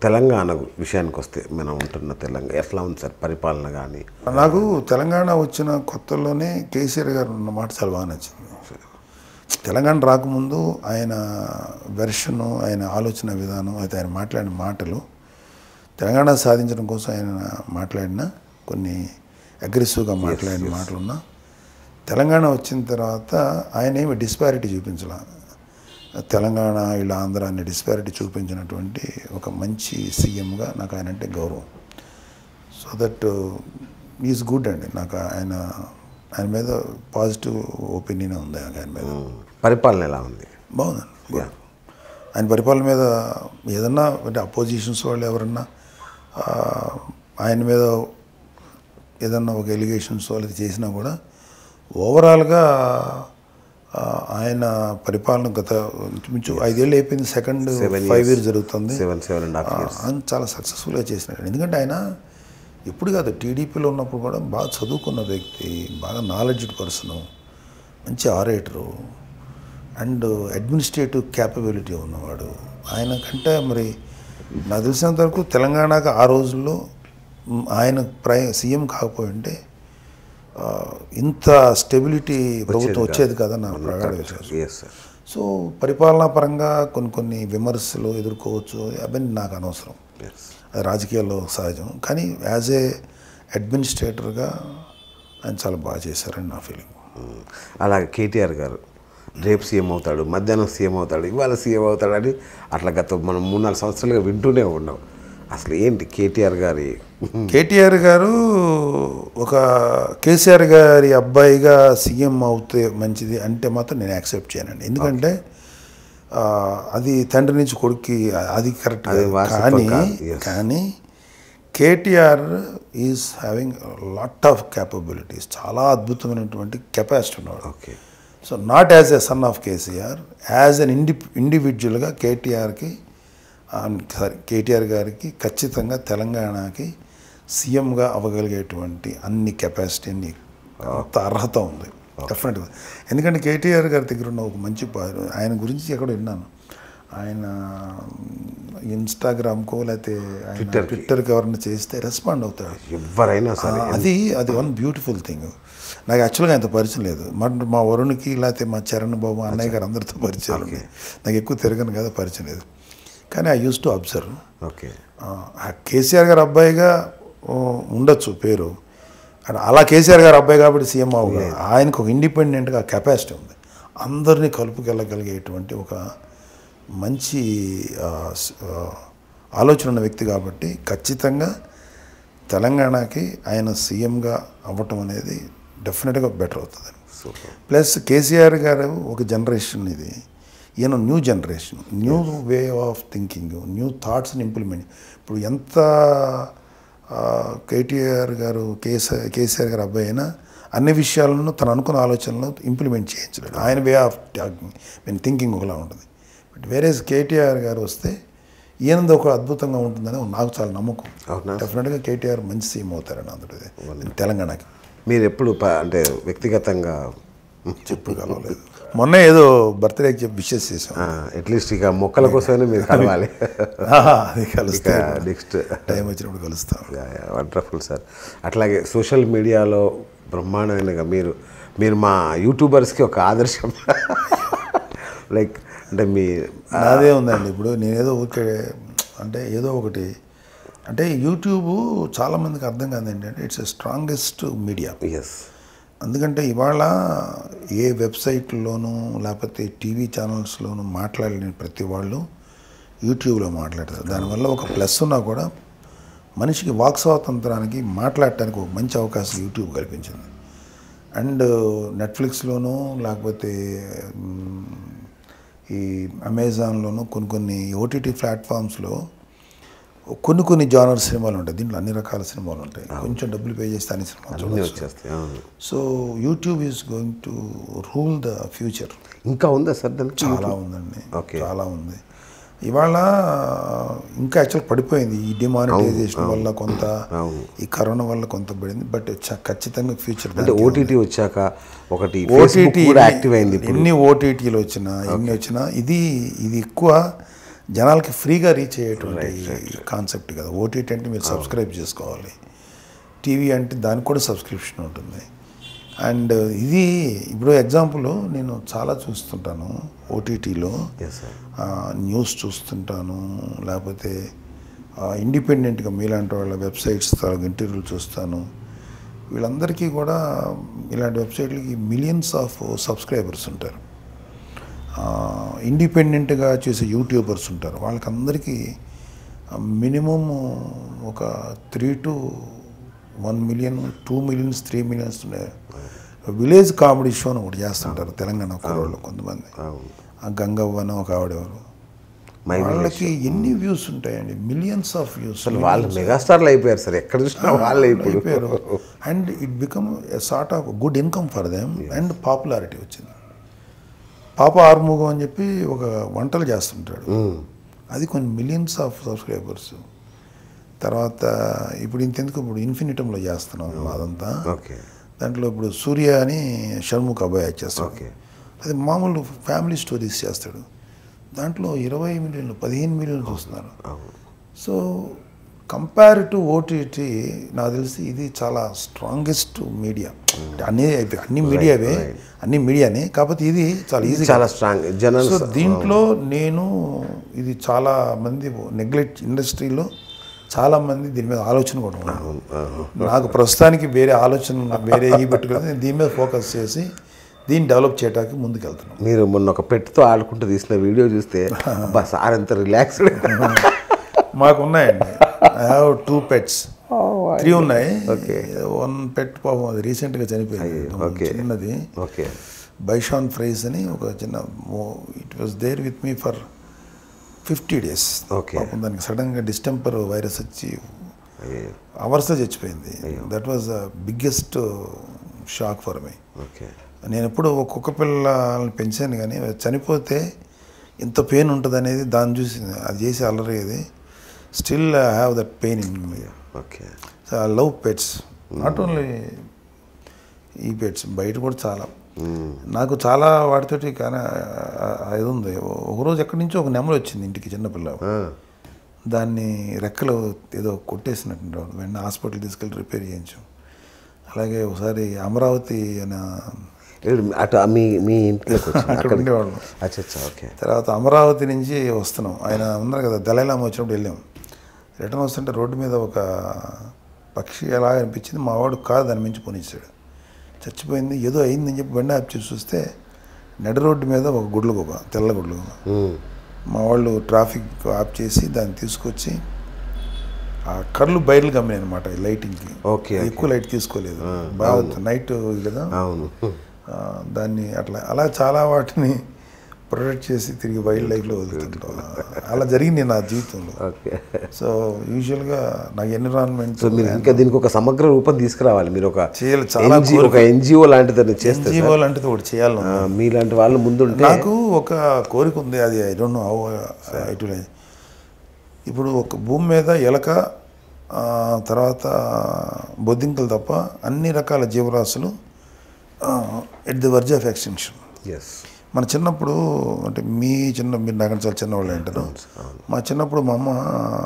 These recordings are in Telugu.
తెలంగాణ విషయానికి వస్తే మనం ఉంటున్న తెలంగాణ ఎట్లా ఉంది సార్ పరిపాలన కానీ నాకు తెలంగాణ వచ్చిన కొత్తలోనే కేసీఆర్ గారు ఉన్న మాట చాలా బాగా నచ్చింది తెలంగాణ రాకముందు ఆయన వెర్షన్ ఆయన ఆలోచన విధానం అయితే ఆయన మాట్లాడిన మాటలు తెలంగాణ సాధించడం కోసం ఆయన మాట్లాడిన కొన్ని అగ్రెసివ్గా మాట్లాడిన మాటలున్నా తెలంగాణ వచ్చిన తర్వాత ఆయన ఏమి డిస్పారిటీ చూపించాల తెలంగాణ ఇలా ఆంధ్ర అనే డిస్పారిటీ చూపించినటువంటి ఒక మంచి సీఎంగా నాకు ఆయన అంటే గౌరవం సో దట్ ఈజ్ గుడ్ అండి నాకు ఆయన ఆయన మీద పాజిటివ్ ఒపీనియన్ ఉంది ఆయన మీద పరిపాలన ఎలా ఉంది బాగుందండి good. ఆయన పరిపాలన మీద ఏదన్నా అంటే అపోజిషన్స్ వాళ్ళు ఎవరన్నా ఆ, ఆయన మీద ఏదన్నా ఒక ఎలిగేషన్స్ వాళ్ళది చేసినా కూడా ఓవరాల్గా ఆ, ఆయన పరిపాలన గత ఇంచుమించు ఐదేళ్ళు అయిపోయింది second Seven five years. Years జరుగుతుంది సెవెన్ సెవెన్ అండ్ హాఫ్ ఆ, ఇయర్స్ ఆయన చాలా సక్సెస్ఫుల్గా చేసినాడు ఎందుకంటే ఆయన ఇప్పుడు కాదు టీడీపీలో ఉన్నప్పుడు కూడా బాగా చదువుకున్న వ్యక్తి బాగా నాలెడ్జ్డ్ పర్సన్ మంచి ఆరేటరు అండ్ అడ్మినిస్ట్రేటివ్ క్యాపబిలిటీ ఉన్నవాడు ఆయన కంటే మరి నాకు తెలిసినంత వరకు తెలంగాణకు ఆ రోజుల్లో మ్, ఆయన ప్రై సీఎం కాకపోయి ఉంటే ఆ, ఇంత స్టెబిలిటీ ప్రభుత్వం వచ్చేది కదా నా ప్రగాఢ విశ్వాసం ఎస్ సార్ సో పరిపాలనా పరంగా కొన్ని కొన్ని విమర్శలు ఎదుర్కోవచ్చు అవన్నీ నాకు అనవసరం ఎస్ అది రాజకీయాల్లో సహజం కానీ యాజ్ ఏ అడ్మినిస్ట్రేటర్గా ఆయన చాలా బాగా చేశారని నా ఫీలింగ్ అలాగే కేటీఆర్ గారు రేపు సీఎం అవుతాడు మధ్యాహ్నం సీఎం అవుతాడు ఇవాళ సీఎం అవుతాడు అని అట్లా గత మనం మూడు నాలుగు సంవత్సరాలుగా వింటూనే ఉన్నాం అసలు ఏంటి కేటీఆర్ గారి కేటీఆర్ గారు ఒక కేసీఆర్ గారి అబ్బాయిగా సీఎం అవుతే మంచిది అంటే మాత్రం నేను యాక్సెప్ట్ చేయనండి ఎందుకంటే ఆ, అది తండ్రి నుంచి కొడుక్కి అది కరెక్ట్ అది వారసత్వం కానీ కాదు, yes. కానీ KTR is having lot of capabilities చాలా అద్భుతమైనటువంటి కెపాసిటీ ఉన్నాడు okay so not as a son of KCR as an ఇండి ఇండివిజువల్గా కేటీఆర్కి సారీ కేటీఆర్ గారికి ఖచ్చితంగా తెలంగాణకి సీఎంగా అవ్వగలిగేటువంటి అన్ని కెపాసిటీని అంత అర్హత ఉంది డెఫినెట్గా ఎందుకంటే కేటీఆర్ గారి దగ్గర ఉన్న ఒక మంచి పా- ఆయన గురించి ఎక్కడ విన్నాను ఆయన ఇన్స్టాగ్రామ్కో లేకపోతే ఆయన Twitterకి. ట్విట్టర్కి ఎవరైనా చేస్తే రెస్పాండ్ అవుతాడు ఎవరైనా సరే ఆ, అది అది వన్ బ్యూటిఫుల్ థింగ్ నాకు యాక్చువల్గా అంత పరిచయం లేదు మా మా వరుణ్కి లేకపోతే మా చరణ్ బాబు మా అన్నయ్య గారు అందరితో పరిచయం ఉంది నాకు ఎక్కువ తిరగను కదా పరిచయం లేదు కానీ I use to observe okay KCR గారు అబ్బాయిగా ఓ, ఉండొచ్చు పేరు అండ్ అలా కేసీఆర్ గారు అబ్బాయి కాబట్టి సీఎం అవ్వగా ఆయనకు ఒక ఇండిపెండెంట్గా కెపాసిటీ ఉంది అందరినీ కలుపుకెళ్ళగలిగేటువంటి ఒక మంచి ఆ, స్- ఆ, ఆలోచన ఉన్న వ్యక్తి కాబట్టి ఖచ్చితంగా తెలంగాణకి ఆయన సీఎంగా అవ్వటం అనేది డెఫినెట్గా బెటర్ అవుతుంది సూపర్ ప్లస్ కేసీఆర్ గారు ఒక జనరేషన్ ఇది ఈయన new generation new way of thinking new థాట్స్ని ఇంప్లిమెంట్ ఇప్పుడు ఎంత ఆ, కేటీఆర్ గారు కేసీఆర్ కేసీఆర్ గారు అబ్బాయి అయినా అన్ని విషయాలను తను అనుకున్న ఆలోచనలు ఇంప్లిమెంట్ చేయించలేడు ఆయన వే ఆఫ్ మీన్ థింకింగ్ ఒకలా ఉంటుంది బట్ వేరే కేటీఆర్ గారు వస్తే ఈయనది ఒక అద్భుతంగా ఉంటుందని నాకు చాలా నమ్మకం అవునా? డెఫినెట్గా కేటీఆర్ మంచి సీఎం అవుతారని ఆంధ్రప్రదేశ్ తెలంగాణకి మీరు ఎప్పుడు ప- అంటే వ్యక్తిగతంగా చెప్పుడు కలవలేదు మొన్న ఏదో బర్త్డేకి చెప్పి విషెస్ చేసాం అట్లీస్ట్ ఇక మొక్కల కోసమైనా మీరు కలవాలి ఆహా, అది ఇక కలిస్తే నెక్స్ట్ టైం వచ్చినప్పుడు కలుస్తాం వండర్ఫుల్ సార్ అట్లాగే సోషల్ మీడియాలో బ్రహ్మాండమైన మీరు మీరు మా యూట్యూబర్స్కి ఒక ఆదర్శం లైక్ అంటే మీ నాదే ఉందండి ఇప్పుడు నేనేదో ఊరికే అంటే ఏదో ఒకటి అంటే యూట్యూబ్ చాలామందికి అర్థం కాదు ఏంటంటే it's a strongest media yes ఎందుకంటే ఇవాళ ఏ వెబ్సైట్లోనూ లేకపోతే టీవీ ఛానల్స్లోనూ మాట్లాడలేని ప్రతి వాళ్ళు యూట్యూబ్లో మాట్లాడతారు దానివల్ల ఒక ప్లస్ ఉన్నా కూడా మనిషికి వాక్ స్వాతంత్రానికి మాట్లాడటానికి ఒక మంచి అవకాశం యూట్యూబ్ కల్పించింది అండ్ నెట్ఫ్లిక్స్లోనూ లేకపోతే మ్, ఈ అమెజాన్లోనూ కొన్ని కొన్ని ఓటీటీ ప్లాట్ఫామ్స్లో కొన్ని కొన్ని జానర్ సినిమాలు ఉంటాయి దీంట్లో అన్ని రకాల సినిమాలు ఉంటాయి కొంచెం డబ్బులు పే చేస్తే అన్ని సినిమాలు అన్నీ చూడొచ్చు వచ్చేస్తాయి అవును. So YouTube is going to rule the future ఇంకా ఉందా సార్ దానికి చాలా ఉందండి Okay. చాలా ఉంది ఇవాళ ఇంకా యాక్చువల్ పడిపోయింది ఈ డిమానిటైజేషన్ వల్ల కొంత అవును. ఈ కరోనా వల్ల కొంత పడింది బట్ చ- ఖచ్చితంగా ఫ్యూచర్ అంటే ఓటీటీ వచ్చాక ఒకటి ఫేస్బుక్ ఓటీటీ కూడా యాక్టివ్ అయింది ఇప్పుడు ఎన్ని ఓటీటీలు వచ్చినా ఎన్ని వచ్చినా ఇది ఇది ఎక్కువ జనాలకి ఫ్రీగా రీచ్ అయ్యేటువంటి కాన్సెప్ట్ కదా ఓటీటీ అంటే మీరు సబ్స్క్రైబ్ చేసుకోవాలి టీవీ అంటే దానికి కూడా సబ్స్క్రిప్షన్ ఉంటుంది అండ్ ఇది ఇప్పుడు ఎగ్జాంపుల్ నేను చాలా చూస్తుంటాను ఓటీటీలో ఎస్ సార్ న్యూస్ చూస్తుంటాను లేకపోతే ఇండిపెండెంట్గా మీలాంటి వాళ్ళ వెబ్సైట్స్ ఇంటర్వ్యూలు చూస్తాను వీళ్ళందరికీ కూడా ఇలాంటి వెబ్సైట్లకి మిలియన్స్ ఆఫ్ సబ్స్క్రైబర్స్ ఉంటారు ఇండిపెండెంట్గా చేసే యూట్యూబర్స్ ఉంటారు వాళ్ళకందరికీ మినిమం ఒక three to one million two millions three millions village comedy show అని ఒకటి చేస్తుంటారు తెలంగాణ కుర్రోళ్ళు కొంతమంది అవును ఆ గంగవ్వ అని ఒక ఆవిడెవరు మై వాళ్ళకి ఎన్ని వ్యూస్ ఉంటాయండి మిలియన్స్ ఆఫ్ వ్యూస్ అసలు వాళ్ళు మెగాస్టార్లు అయిపోయారు సార్ ఎక్కడ చూసినా వాళ్ళే ఇప్పుడు అయిపోయారు and it become a sort of good income for them and popularity వచ్చింది పాప ఆరుముఖం అని చెప్పి ఒక వంటలు చేస్తుంటాడు మ్మ్. అది కొన్ని మిలియన్స్ ఆఫ్ సబ్స్క్రైబర్స్ తర్వాత ఇప్పుడు ఇంతెందుకు ఇప్పుడు ఇన్ఫినిటంలో చేస్తున్నాం అదంతా ఓకే దాంట్లో ఇప్పుడు సూర్య అని షణ్ముఖ్ అబ్బాయి చేస్తాడు ఓకే అది మామూలు ఫ్యామిలీ స్టోరీస్ చేస్తాడు దాంట్లో ఇరవై మిలియన్లు పదిహేను మిలియన్లు చూస్తున్నారు అవును సో కంపేర్ టు ఓటీటీ నాకు తెలిసి ఇది చాలా స్ట్రాంగెస్ట్ మీడియా అన్ని అన్ని మీడియావే అన్ని మీడియానే కాకపోతే ఇది చాలా ఈజీ చాలా స్ట్రాంగ్ జనాలు సో దీంట్లో నేను ఇది చాలా మంది నెగ్లెక్ట్ ఇండస్ట్రీలో చాలా మంది దీని మీద ఆలోచన కూడా ఉన్నారు నాకు ప్రస్తుతానికి వేరే ఆలోచన వేరే ఈ పెట్టుకుని నేను దీని మీద ఫోకస్ చేసి దీన్ని డెవలప్ చేయడానికి ముందుకెళ్తున్నాను మీరు మొన్న ఒక పెట్టుతో ఆడుకుంటూ తీసిన వీడియో చూస్తే అబ్బా సార్ ఎంత రిలాక్స్డ్ మాకు ఉన్నాయండి I have two pets three ఉన్నాయి వన్ పెట్ పాపం అది రీసెంట్గా చనిపోయింది okay. చిన్నది ఓకే బైషాన్ ఫ్రైజ్ అని ఒక చిన్న it was there with me for fifty days Okay. పాపం దానికి సడన్గా డిస్టెంపర్ వైరస్ వచ్చి అవర్స్ చచ్చిపోయింది that was the biggest shock for my okay నేను ఎప్పుడు ఒక కుక్క పిల్లల్ని పెంచాను కానీ అది చనిపోతే ఇంత పెయిన్ ఉంటుంది అనేది దాన్ని చూసి అది చేసి అల్లరేది still I have that pain in me okay so I love pets not only ఈ పెట్స్ బయట కూడా చాలా నాకు చాలా వాటితోటి కానీ ఇది ఉంది ఒకరోజు ఎక్కడి నుంచో ఒక నెమలు వచ్చింది ఇంటికి చిన్నపిల్ల దాన్ని రెక్కలు ఏదో కొట్టేసినట్టు వెంటనే హాస్పిటల్ తీసుకెళ్ళి రిపేర్ చేయించాం అలాగే ఒకసారి అమరావతి అనే అటు మీ మీ ఇంట్లోకి వచ్చి అక్కడ ఉండేవాళ్ళం అచ్చా అచ్చా ఓకే తర్వాత అమరావతి నుంచి వస్తున్నాం ఆయన ఉన్నారు కదా దళైలామ వచ్చినప్పుడు వెళ్ళాం రిటర్న్ వస్తుంటే రోడ్డు మీద ఒక పక్షి ఎలా అనిపించింది మా వాడు కాదు దాని మించి పోనిచ్చాడు చచ్చిపోయింది ఏదో అయిందని చెప్పి బండి ఆప్ చేసి చూస్తే నడి రోడ్డు మీద ఒక గుడ్ల గుబ తెల్ల గుడ్ల గుబ మ్మ్. మా వాళ్ళు ట్రాఫిక్ ఆఫ్ చేసి దాన్ని తీసుకొచ్చి ఆ కర్లు బయర్లు గమ్మినాయి అనమాట లైటింగ్కి ఓకే, ఎక్కువ లైట్ తీసుకోలేదు బాగా నైట్ కదా అవును ఆ, దాన్ని అట్లా అలా చాలా వాటిని ప్రొటెక్ట్ చేసి తిరిగి వైల్డ్ లైఫ్లో వదులుతుంటాం అలా జరిగింది నా జీవితంలో ఓకే సో యూజువల్గా నాకు ఎన్విరాన్మెంట్ సో మీరు ఇంకా దీనికి ఒక సమగ్ర రూపం తీసుకురావాలి మీరు ఒక చేయాలి చాలా NGO ఒక ఎన్జిఓ లాంటిదని చేస్తే ఎన్జిఓ లాంటిది ఒకటి చేయాలి ఆ, మీలాంటి వాళ్ళు ముందుంటే నాకు ఒక కోరిక ఉంది అది ఐ డోంట్ నో హౌ ఇటు ఇప్పుడు ఒక భూమి మీద ఎలక ఆ, తర్వాత బొద్దింకలు తప్ప అన్ని రకాల జీవరాశులు at the verge of extension yes మన చిన్నప్పుడు అంటే మీ చిన్న మీరు నాకంటే చాలా చిన్నవాళ్ళు అంటారు మా చిన్నప్పుడు మా అమ్మ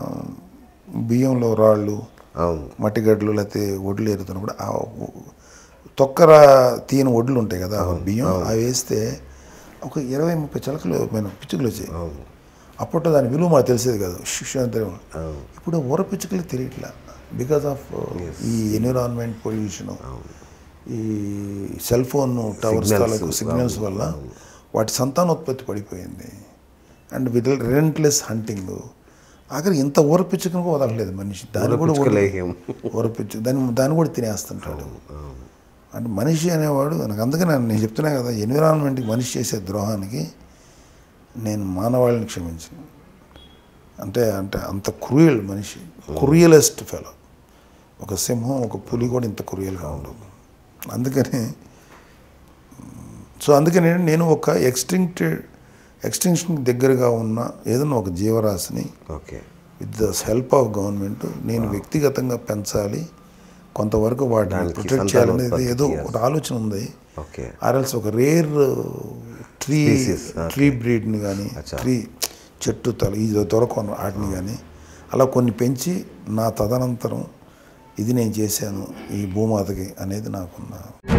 బియ్యంలో రాళ్ళు అవును మట్టిగడ్డలు లేకపోతే వడ్లు ఎరుతున్నప్పుడు ఆ తొక్కర తీయని వడ్లు ఉంటాయి కదా బియ్యం అవి వేస్తే ఒక ఇరవై ముప్పై చిలకలు మన పిచ్చుకలు వచ్చాయి అవును అప్పట్లో దాని విలువ మాకు తెలిసేది కాదు శిక్ష అంతే అవును ఇప్పుడు ఊర పిచ్చుకలు తెలియట్లా బికాస్ ఆఫ్ ఈ ఎన్విరాన్మెంట్ పొల్యూషన్ ఈ సెల్ ఫోన్ టవర్స్ Signals, తాలూకు సిగ్నల్స్ వల్ల వాటి సంతానోత్పత్తి పడిపోయింది అండ్ విత్ రెంట్లెస్ హంటింగ్ ఆఖరి ఇంత ఊర పిచ్చుకను కూడా వదలలేదు మనిషి దాన్ని కూడా పిచ్చుకలేహ్యం. ఊర పిచ్చు దాన్ని దాన్ని కూడా తినేస్తుంటాడు అంటే మనిషి అనేవాడు నాకు అందుకనే నేను చెప్తున్నా కదా ఎన్విరాన్మెంట్కి మనిషి చేసే ద్రోహానికి నేను మానవాళిని క్షమించను అంటే అంటే అంత క్రూయల్ మనిషి క్రూయలెస్ట్ ఫెలో ఒక సింహం ఒక పులి కూడా ఇంత క్రూయల్గా ఉండదు అందుకని సో అందుకని నేను ఒక ఎక్స్టింక్టెడ్ ఎక్స్టింక్షన్ దగ్గరగా ఉన్న ఏదైనా ఒక జీవరాశిని okay with the help of government నేను వ్యక్తిగతంగా పెంచాలి కొంతవరకు వాటిని దానికి ప్రొటెక్ట్ చేయాలనేది సంతానోత్పత్తి ఏదో ఒక ఆలోచన ఉంది ఓకే ఆర్ఎల్స్ ఒక రేర్ ట్రీ Species, ట్రీ బ్రీడ్ని కానీ ట్రీ చెట్టు తల ఇది దొరకను వాటిని కానీ అలా కొన్ని పెంచి నా తదనంతరం ఇది నేను చేశాను ఈ భూమాతకి అనేది నాకున్న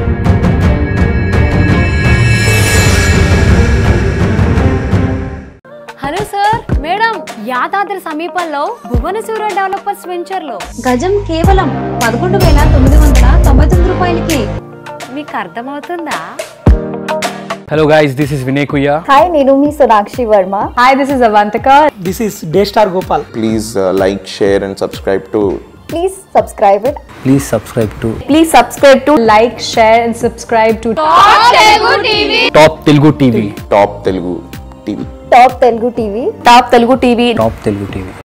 హలో సార్ మేడం యాదాద్రి సమీపంలో భువనసూర డెవలపర్స్ వెంచర్ లో గజం కేవలం పదకొండు వేల తొమ్మిది వందల తొంభై తొమ్మిది రూపాయలకి మీకు అర్థమవుతుందా Hello guys, this is Vinay Kuya. Hi, నేను మీ Sonakshi Varma hi this is Avantika This is Daystar Gopal. please uh, like, share, and subscribe to please subscribe it Please subscribe to please subscribe to like share and subscribe to Top Telugu TV. Top Telugu TV. Top Telugu TV Top Telugu TV Top Telugu TV.